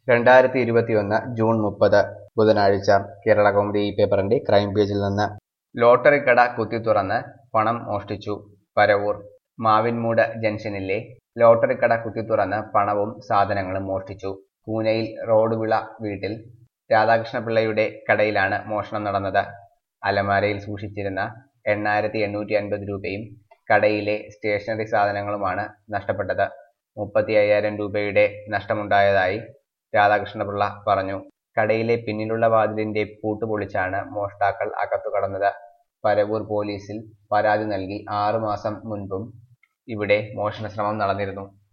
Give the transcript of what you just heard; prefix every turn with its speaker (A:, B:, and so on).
A: രണ്ടായിരത്തി ഇരുപത്തിയൊന്ന് ജൂൺ മുപ്പത് ബുധനാഴ്ച കേരള കൗമുദി ഈ പേപ്പറിന്റെ ക്രൈം പേജിൽ നിന്ന് ലോട്ടറി കട കുത്തി തുറന്ന് പണം മോഷ്ടിച്ചു പരവൂർ മാവിൻമൂട് ജംഗ്ഷനിലെ ലോട്ടറി കട കുത്തി തുറന്ന് പണവും സാധനങ്ങളും മോഷ്ടിച്ചു കൂനയിൽ റോഡ് വിള വീട്ടിൽ രാധാകൃഷ്ണപിള്ളയുടെ കടയിലാണ് മോഷണം നടന്നത് അലമാരയിൽ സൂക്ഷിച്ചിരുന്ന എണ്ണായിരത്തി എണ്ണൂറ്റി അൻപത് രൂപയും കടയിലെ സ്റ്റേഷനറി സാധനങ്ങളുമാണ് നഷ്ടപ്പെട്ടത് മുപ്പത്തി അയ്യായിരം രൂപയുടെ നഷ്ടമുണ്ടായതായി രാധാകൃഷ്ണപിള്ള പറഞ്ഞു കടയിലെ പിന്നിലുള്ള വാതിലിന്റെ പൂട്ട് പൊളിച്ചാണ് മോഷ്ടാക്കൾ അകത്തു കടന്നത് പരവൂർ പോലീസിൽ പരാതി നൽകി ആറു മാസം മുൻപും ഇവിടെ മോഷണശ്രമം നടന്നിരുന്നു